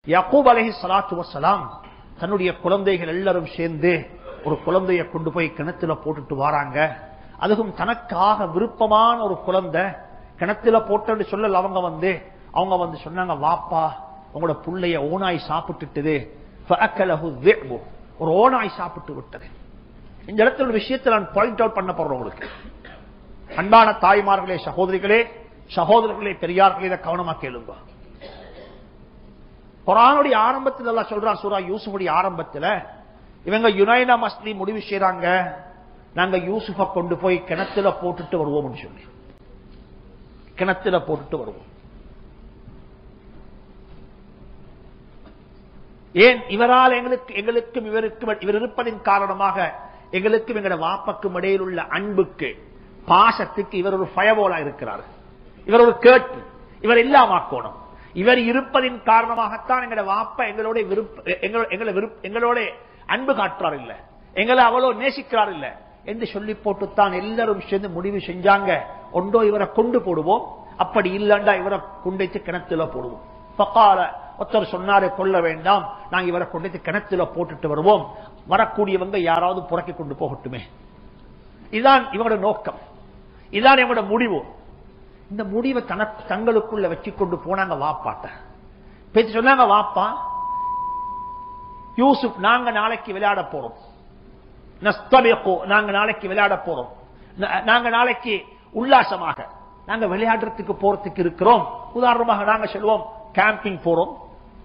யக்கூப் அலஹி சலாத்து வசலாம் தன்னுடைய குழந்தைகள் எல்லாரும் சேர்ந்து ஒரு குழந்தைய கொண்டு போய் கிணத்துல போட்டுட்டு வராங்க அதுவும் தனக்காக விருப்பமான ஒரு குழந்தை கிணத்துல போட்டு சொல்லல அவங்க வந்து அவங்க வந்து சொன்னாங்க வாப்பா உங்களோட புள்ளைய ஓனாய் சாப்பிட்டுட்டது ஃபஅக்கலஹு ذئب. ஒரு ஓனாய் சாப்பிட்டு விட்டது இந்த இடத்துல ஒரு விஷயத்தை நான் பாயிண்ட் அவுட் பண்ண போறேன் உங்களுக்கு அன்பான தாய்மார்களே சகோதரிகளே சகோதரர்களே பெரியார்களே இதை கவனமா கேளுங்க குரானுடைய ஆரம்பத்தில் எல்லாம் சொல்றான் சூரா யூசுஃபுடைய ஆரம்பத்தில் இவங்க யுனைனா மஸ்லி முடிவு செய்யறாங்க நாங்க யூசுஃப கொண்டு போய் கிணத்துல போட்டுட்டு வருவோம் சொல்லி கிணத்துல போட்டுட்டு வருவோம் ஏன் இவரால் எங்களுக்கு எங்களுக்கும் இவருக்கும் இவர் இருப்பதின் காரணமாக எங்களுக்கும் எங்களோட வாப்பக்கும் இடையில் உள்ள அன்புக்கு பாசத்துக்கு இவர் ஒரு பயவோலா இருக்கிறார் இவர் ஒரு கேட்டு இவர் இல்லாமக்கோணும் இவர் இருப்பதின் காரணமாகத்தான் எங்களோட வாப்ப எங்களோட விருப்ப எங்களோ- எங்களை விருப்ப- எங்களோட அன்பு காட்டுறார் இல்ல எங்களை அவ்வளோ நேசிக்கிறார் இல்ல என்று சொல்லி போட்டுத்தான் எல்லாரும் சேர்ந்து முடிவு செஞ்சாங்க ஒன்றோ இவரை கொண்டு போடுவோம் அப்படி இல்லண்டா இவரை கொண்டு கிணத்துல போடுவோம் பக்கால ஒருத்தர் சொன்னாரு கொள்ள வேண்டாம் நாங்க இவரை கொண்டு கிணத்துல போட்டுட்டு வருவோம் வரக்கூடியவங்க யாராவது புறக்கி கொண்டு போகட்டுமே இதுதான் இவங்களோட நோக்கம் இதுதான் இவங்களோட முடிவு இந்த முடிவை தனக்கு தங்களுக்குள்ள வச்சு கொண்டு போனாங்க வாப்பாட்ட பேச்சு சொன்னாங்க வாப்பா யூசுப் நாங்க நாளைக்கு விளையாட போறோம் நஸ்தபிகோ நாங்க நாளைக்கு விளையாட போறோம் நா- நாங்க நாளைக்கு உல்லாசமாக நாங்க விளையாடுறதுக்கு போறதுக்கு இருக்கிறோம் உதாரணமாக நாங்க சொல்லுவோம் கேம்பிங் போறோம்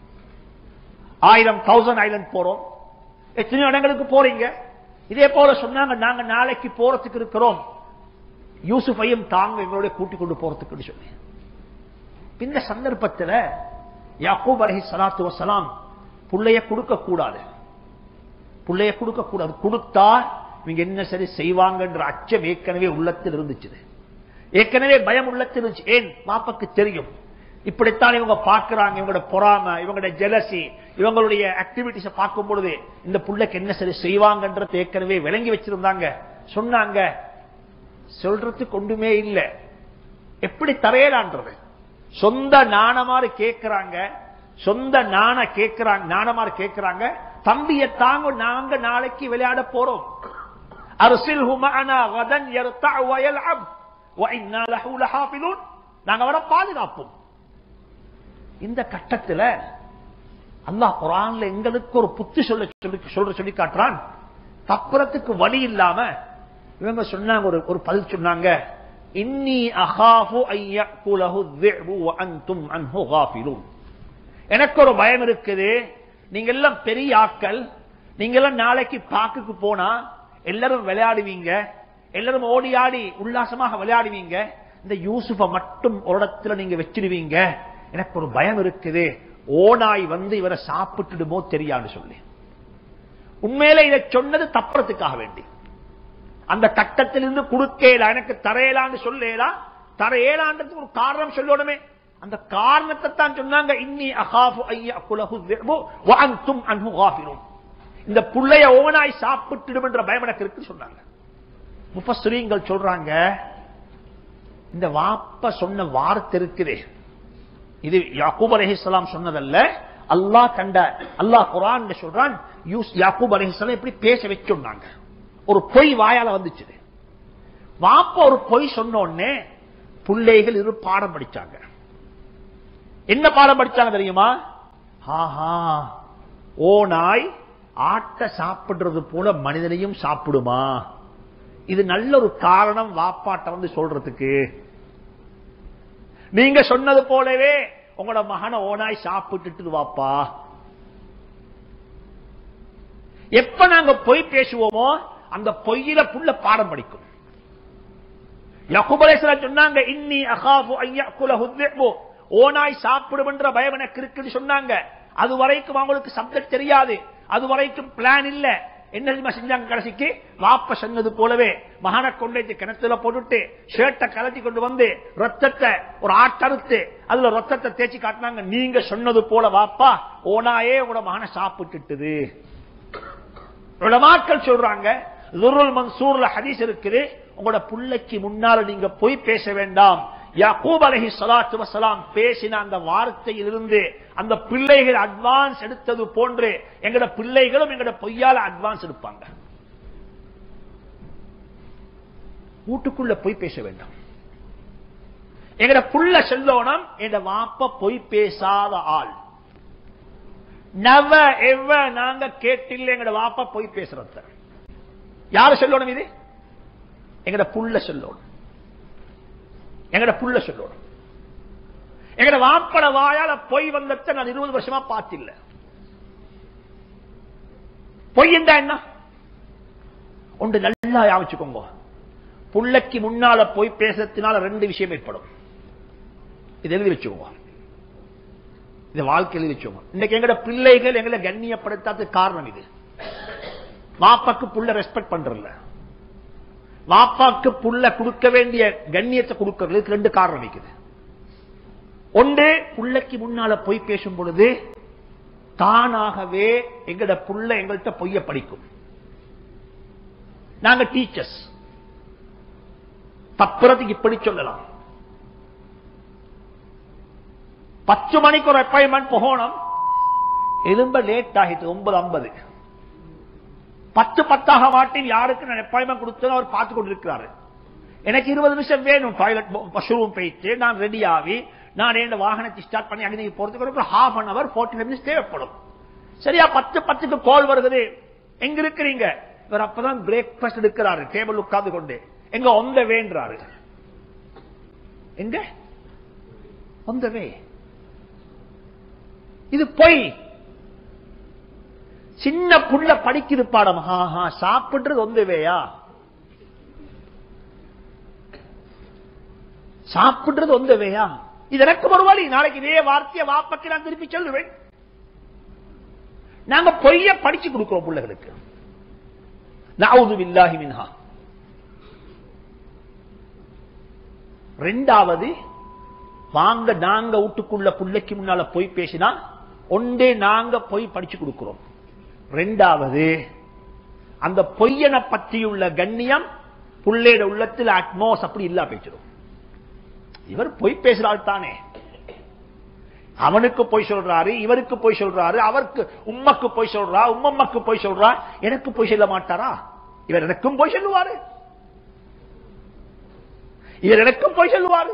ஆயிரம் தௌசண்ட் ஐலண்ட் போறோம் எத்தனையோ இடங்களுக்கு போறீங்க இதே போல சொன்னாங்க நாங்க நாளைக்கு போறதுக்கு இருக்கிறோம் யூசுஃபையும் தாங்க எங்களோட கூட்டிக் கொண்டு போறதுக்கு சொல்லி இந்த சந்தர்ப்பத்தில் யாக்கூப் அலஹி சலாத்து வசலாம் புள்ளைய கொடுக்க கூடாது புள்ளைய கொடுக்க கூடாது கொடுத்தா இவங்க என்ன சரி செய்வாங்கன்ற அச்சம் ஏற்கனவே உள்ளத்தில் இருந்துச்சு ஏற்கனவே பயம் உள்ளத்தில் இருந்துச்சு ஏன் மாப்பக்கு தெரியும் இப்படித்தான் இவங்க பார்க்கறாங்க இவங்களோட பொறாம இவங்களோட ஜெலசி இவங்களுடைய ஆக்டிவிட்டிஸ பார்க்கும் பொழுது இந்த புள்ளைக்கு என்ன சரி செய்வாங்கன்றது ஏற்கனவே விளங்கி வச்சிருந்தாங்க சொன்னாங்க சொல்றதுக்கு ஒன்றுமே இல்ல எப்படி தரையலான்றது சொந்த நாணமாறு கேட்கிறாங்க சொந்த நாண கேட்கிறாங்க நாணமாறு கேட்கிறாங்க தம்பிய தாங்க நாங்க நாளைக்கு விளையாட போறோம் அரசில் ஹுமானா வதன் யர்தா வயல்அப் وإنا له لحافظون நாங்க அவரை பாதுகாப்போம் இந்த கட்டத்துல அல்லாஹ் குரான்ல எங்களுக்கு ஒரு புத்தி சொல்ல சொல்லி சொல்ற சொல்லி காட்டுறான் தப்புறத்துக்கு வழி இல்லாம இவங்க சொன்னாங்க ஒரு ஒரு பதில் சொன்னாங்க இன்னி அகாஃபு ஐயக்குலஹு الذئب وانتم عنه غافلون எனக்கு ஒரு பயம் இருக்குது நீங்க எல்லாம் பெரிய ஆட்கள் நீங்க எல்லாம் நாளைக்கு பாக்குக்கு போனா எல்லாரும் விளையாடுவீங்க எல்லாரும் ஓடி ஆடி உல்லாசமாக விளையாடுவீங்க இந்த யூசுஃப மட்டும் ஒரு இடத்துல நீங்க வச்சிடுவீங்க எனக்கு ஒரு பயம் இருக்குது ஓனாய் வந்து இவரை சாப்பிட்டுடுமோ தெரியாது சொல்லி உண்மையில இதை சொன்னது தப்புறதுக்காக வேண்டி அந்த கட்டத்திலிருந்து குடுக்கேலா எனக்கு தரையலான்னு சொல்லேலா தரையலான்றதுக்கு ஒரு காரணம் சொல்லணுமே அந்த காரணத்தை தான் சொன்னாங்க இன்னி அகாஃபு ஐயா குலஹு ذئب وانتم عنه غافلون இந்த புள்ளைய ஓனாய் சாப்பிட்டுடும் என்ற பயம் எனக்கு இருக்குன்னு சொன்னாங்க முப்பஸ்ரீங்கள் சொல்றாங்க இந்த வாப்ப சொன்ன வார்த்தை இருக்குதே இது யாக்கூப் அலைஹிஸ்ஸலாம் சொன்னதல்ல அல்லாஹ் கண்ட அல்லாஹ் குர்ஆன் சொல்றான் யூஸ் யாக்கூப் அலைஹிஸ்ஸலாம் எப்படி பேச வச்சுட்டாங்க ஒரு பொய் வாயால வந்துச்சு வாப்ப ஒரு பொய் சொன்ன உடனே பிள்ளைகள் இரு பாடம் படிச்சாங்க என்ன பாடம் படிச்சாங்க தெரியுமா ஆஹா ஓ நாய் ஆட்ட சாப்பிடுறது போல மனிதனையும் சாப்பிடுமா இது நல்ல ஒரு காரணம் வாப்பாட்ட வந்து சொல்றதுக்கு நீங்க சொன்னது போலவே உங்களோட மகனை ஓனாய் சாப்பிட்டுட்டு வாப்பா எப்ப நாங்க பொய் பேசுவோமோ அந்த பொய்யில புள்ள பாடம் படிக்கும் யகுபலேஸ்வரர் சொன்னாங்க இன்னி அகாஃபு ஐயக்குலஹு الذئب ஓனாய் சாப்பிடுமென்ற பயம் எனக்கு இருக்குன்னு சொன்னாங்க அது வரைக்கும் அவங்களுக்கு சப்ஜெக்ட் தெரியாது அது வரைக்கும் பிளான் இல்ல என்ன தெரியுமா செஞ்சாங்க கடைசிக்கு வாப்ப சொன்னது போலவே மகனை கொண்டு வந்து கிணத்துல போட்டுட்டு ஷர்ட்டை கலட்டி கொண்டு வந்து ரத்தத்தை ஒரு ஆட்டறுத்து அதுல ரத்தத்தை தேய்ச்சி காட்டினாங்க நீங்க சொன்னது போல வாப்பா ஓனாயே உங்களோட மகனை சாப்பிட்டுட்டுது உலமாக்கள் சொல்றாங்க லுருல் மன்சூர்ல ஹதீஸ் இருக்குது உங்களோட புள்ளைக்கு முன்னால நீங்க போய் பேச வேண்டாம் யாக்கூப் அலைஹி ஸலாத்து வஸலாம் பேசின அந்த வார்த்தையிலிருந்து அந்த பிள்ளைகள் அட்வான்ஸ் எடுத்தது போன்று எங்கட பிள்ளைகளும் எங்கட பொய்யால அட்வான்ஸ் எடுப்பாங்க வீட்டுக்குள்ள போய் பேச வேண்டாம் எங்கட புள்ள செல்லோனம் எங்க வாப்ப பொய் பேசாத ஆள் நவ எவ நாங்க கேட்டில்ல எங்கட வாப்பா பொய் பேசுறத யாரு சொல்லணும் இது எங்கட புள்ள சொல்லணும் எங்கட புள்ள சொல்லணும் எங்கட வாப்பட வாயால பொய் வந்தத நான் இருபது வருஷமா பார்த்தில்ல பொய் என்றா என்ன ஒன்று நல்லா யாவச்சுக்கோங்க புள்ளைக்கு முன்னால போய் பேசுறதுனால ரெண்டு விஷயம் ஏற்படும் இது எழுதி வச்சுக்கோங்க இது வாழ்க்கை எழுதி வச்சுக்கோங்க இன்னைக்கு எங்கட பிள்ளைகள் எங்களை கண்ணியப்படுத்தாத காரணம் இது வாப்பாக்கு புள்ள ரெஸ்பெக்ட் பண்றதில்ல வாப்பாக்கு புள்ள கொடுக்க வேண்டிய கண்ணியத்தை கொடுக்கறதுக்கு ரெண்டு காரணம் இருக்குது ஒன்று புள்ளைக்கு முன்னால போய் பேசும் பொழுது தானாகவே எங்கட புள்ள எங்கள்கிட்ட பொய்ய படிக்கும் நாங்க டீச்சர்ஸ் தப்புறதுக்கு இப்படி சொல்லலாம் பத்து மணிக்கு ஒரு அப்பாயின்மெண்ட் போகணும் எலும்ப லேட் ஆகிட்டு ஒன்பது ஐம்பது பத்து பத்தாக மாட்டில் யாருக்கு நான் அப்பாயின்மெண்ட் கொடுத்தேன் அவர் பார்த்து கொண்டிருக்கிறாரு எனக்கு இருபது நிமிஷம் வேணும் டாய்லெட் வாஷ்ரூம் போயிட்டு நான் ரெடி ஆகி நான் என் வாகனத்தை ஸ்டார்ட் பண்ணி அங்கே போறதுக்கு ஒரு half an hour forty minutes தேவைப்படும் சரியா பத்து பத்துக்கு கால் வருகிறது எங்க இருக்கிறீங்க இவர் அப்பதான் பிரேக்பாஸ்ட் எடுக்கிறாரு டேபிள் உட்கார்ந்து கொண்டு எங்க ஒந்த வேன்றாரு எங்க ஒந்த வே இது பொய் சின்ன புள்ள படிக்குது பாடம் ஆஹா சாப்பிடுறது ஒந்தவேயா சாப்பிடுறது ஒந்தவேயா இது எனக்கு ஒரு வழி நாளைக்கு இதே வார்த்தையை வாப்பக்கு நான் திருப்பி சொல்லுவேன் நாங்க பொய்ய படிச்சு கொடுக்கிறோம் பிள்ளைகளுக்கு நவுது பில்லாஹி மின்ஹா ரெண்டாவது வாங்க நாங்க வீட்டுக்குள்ள பிள்ளைக்கு முன்னால பொய் பேசினா ஒன்றே நாங்க பொய் படிச்சு கொடுக்கிறோம் ரெண்டாவது அந்த பொய்யனை பற்றியுள்ள கண்ணியம் புள்ளையோட உள்ளத்தில் அட்மோஸ் அப்படி இல்லா பேச்சிடும் இவர் பொய் பேசுறாள் தானே அவனுக்கு போய் சொல்றாரு இவருக்கு போய் சொல்றாரு அவருக்கு உம்மக்கு போய் சொல்றா உம்மம்மாக்கு போய் சொல்றா எனக்கு போய் சொல்ல மாட்டாரா இவர் எனக்கும் போய் சொல்லுவாரு இவர் எனக்கும் போய் சொல்லுவாரு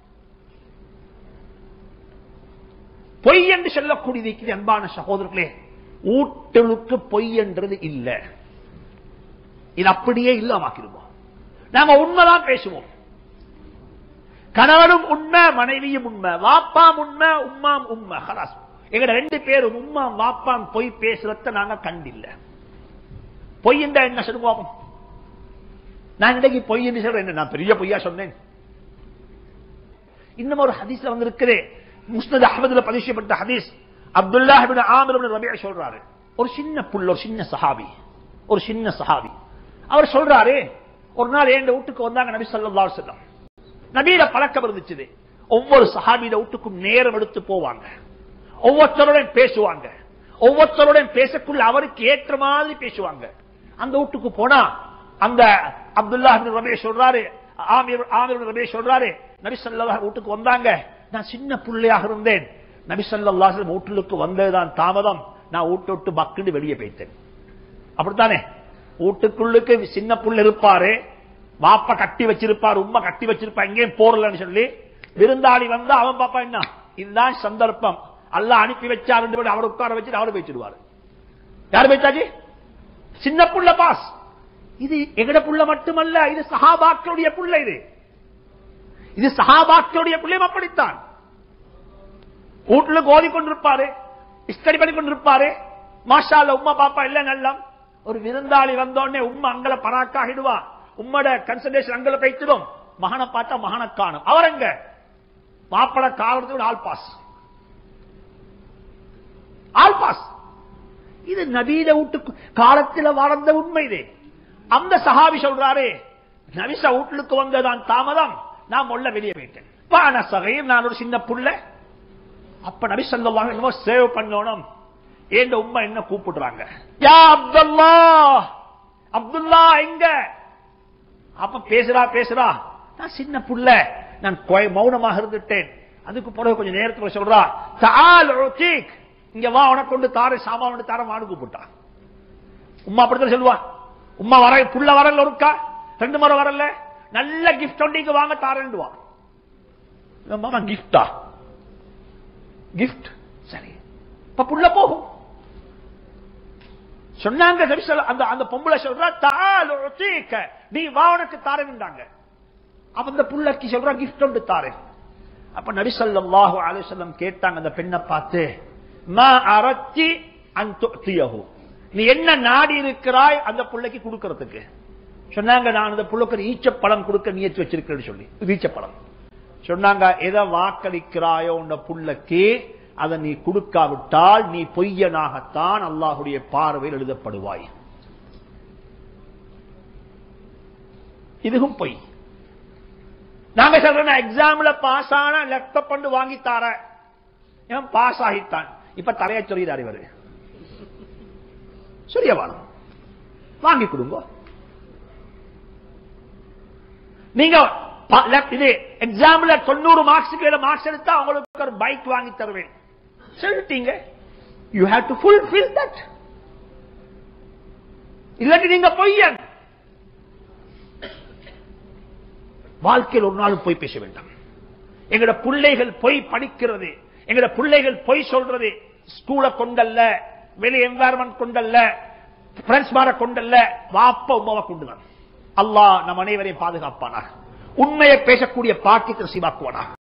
பொய் என்று சொல்லக்கூடியது அன்பான சகோதரர்களே ஊட்டலுக்கு பொய் என்றது இல்ல இது அப்படியே இல்லாமக்கிடுவோம் நாம உண்மைதான் பேசுவோம் கணவனும் உண்மை மனைவியும் உண்மை வாப்பாம் உண்மை உம்மாம் உண்மை ஹலாஸ் எங்க ரெண்டு பேரும் உம்மாம் வாப்பாம் பொய் பேசுறத நாங்க கண்டில்ல பொய் என்றா என்ன சொல்லுவோம் நான் இன்னைக்கு பொய் என்று சொல்றேன் நான் பெரிய பொய்யா சொன்னேன் இன்னும் ஒரு ஹதீஸ்ல வந்து இருக்கிறேன் முஸ்னத் அஹமதுல பதிஷப்பட்ட ஹதீஸ் அப்துல்லா ஆமிர் ரபியா சொல்றாரு ஒரு சின்ன புள்ள ஒரு சின்ன சஹாபி ஒரு சின்ன சஹாபி அவர் சொல்றாரு ஒரு நாள் என் வீட்டுக்கு வந்தாங்க நபி சொல்லா சொல்லம் நபீர பழக்கம் இருந்துச்சு ஒவ்வொரு சஹாபியில வீட்டுக்கும் நேரம் எடுத்து போவாங்க ஒவ்வொருத்தருடன் பேசுவாங்க ஒவ்வொருத்தருடன் பேசக்குள்ள அவருக்கு ஏற்ற மாதிரி பேசுவாங்க அந்த வீட்டுக்கு போனா அந்த அப்துல்லா ரமேஷ் சொல்றாரு ஆமீர் ஆமீர் ரமேஷ் சொல்றாரு நபி சொல்லா வீட்டுக்கு வந்தாங்க நான் சின்ன பிள்ளையாக இருந்தேன் நபி சொல்லா வீட்டுக்கு வந்ததுதான் தாமதம் நான் வீட்டு விட்டு பக்குன்னு வெளியே போயிட்டேன் அப்படித்தானே வீட்டுக்குள்ளுக்கு சின்ன புள்ள இருப்பாரு வாப்ப கட்டி வச்சிருப்பாரு உண்மை கட்டி வச்சிருப்பா எங்கேயும் போறலன்னு சொல்லி விருந்தாளி வந்தா அவன் பாப்பா என்ன இதுதான் சந்தர்ப்பம் அல்ல அனுப்பி வச்சாரு அவர் உட்கார வச்சுட்டு அவரு பேசிடுவாரு யாரு பேச்சாச்சு சின்ன புள்ள பாஸ் இது எங்கட புள்ள மட்டுமல்ல இது சஹாபாக்களுடைய புள்ள இது இது சஹாபாக்களுடைய பிள்ளையும் அப்படித்தான் வீட்டுல கோதி கொண்டிருப்பாரு ஸ்டடி பண்ணி கொண்டிருப்பாரு மாஷால உமா பாப்பா இல்ல நல்லம் ஒரு விருந்தாளி வந்தோடனே உம்மா அங்கல பராக்காகிடுவா உம்மோட கன்சன்ட்ரேஷன் அங்கல போய்த்திடும் மகனை பார்த்தா மகனை காணும் அவர் எங்க மாப்பட காலத்தோட ஆல் பாஸ் ஆல் பாஸ் இது நவீன வீட்டு காலத்தில் வாழ்ந்த உண்மை இது அந்த சஹாபி சொல்றாரு நபிசா வீட்டுக்கு வந்ததான் தாமதம் நான் உள்ள வெளியே போயிட்டேன் பான சகையும் நான் ஒரு சின்ன புள்ள அப்ப நபி சொல்லலாம் என்னமோ சேவ் பண்ணணும் ஏண்ட உம்மா என்ன கூப்பிடுறாங்க யா அப்துல்லா அப்துல்லா எங்க அப்ப பேசுறா பேசுறா நான் சின்ன புள்ள நான் கொய்- மௌனமாக இருந்துட்டேன் அதுக்கு பிறகு கொஞ்சம் நேரத்துல சொல்றா தால் உத்தீக். இங்க வா உனக்கு கொண்டு தார சாமான் தார மாடு கூப்பிட்டான் உம்மா அப்படித்தான் சொல்லுவா உம்மா வர புள்ள வரல ஒருக்கா ரெண்டு முறை வரல நல்ல கிஃப்ட் ஒண்டிக்கு வாங்க தாரேன்டுவா இவன் மாமா கிஃப்டா கிஃப்ட் சரி இப்ப புள்ள போகும் சொன்னாங்க நபி ஸல்லல்லாஹு- அந்த அந்த பொம்பளை சொல்றா தால் உத்தீக. நீ வா உனக்கு தாரேன்டாங்க அப்ப அந்த புள்ளக்கு சொல்றா கிஃப்ட் ஒன்று தாரேன் அப்ப நபி ஸல்லல்லாஹு அலைஹி வஸல்லம் கேட்டாங்க அந்த பெண்ணை பார்த்து மா அரத்தி அன் துஅதியஹு நீ என்ன நாடி இருக்கிறாய் அந்த புள்ளைக்கு கொடுக்கிறதுக்கு சொன்னாங்க நான் அந்த புள்ளைக்கு ஒரு ஈச்சப்பழம் கொடுக்க நியத்து வச்சிருக்கேன்னு சொல்லி ஈச்சப்பழம் சொன்னாங்க எதை வாக்களிக்கிறாயோ உன்ன புள்ளைக்கு அதை நீ கொடுக்காவிட்டால் நீ பொய்யனாகத்தான் அல்லாஹுடைய பார்வையில் எழுதப்படுவாய் இதுவும் பொய் நாங்க சொல்றோம் எக்ஸாம்ல பாஸ் ஆனா லேப்டாப் பண்ணு வாங்கி தாரேன் இவன் பாஸ் ஆகித்தான் இப்ப தலைய சொல்லிடாரு இவரு சூரியவானம் வாங்கி கொடுங்க நீங்க ப- left இது எக்ஸாம்ல தொண்ணூறு மார்க்ஸுக்கு மேல மார்க்ஸ் எடுத்தா உங்களுக்கு ஒரு பைக் வாங்கி தருவேன் சொல்லிட்டீங்க you have to fulfil that இல்லாட்டி நீங்க பொய்யன் வாழ்க்கையில் ஒரு நாளும் பொய் பேச வேண்டாம் எங்கட பிள்ளைகள் பொய் படிக்கிறது எங்கட பிள்ளைகள் பொய் சொல்றது ஸ்கூலை கொண்டல்ல வெளி என்வாரன்மெண்ட் கொண்டல்ல பிரெண்ட்ஸ் மார கொண்டல்ல வாப்ப உமாவை கொண்டுதான் அல்லாஹ் நம் அனைவரையும் பாதுகாப்பானாக உண்மையை பேசக்கூடிய பாக்கியத்தை சீவாக்குவானாக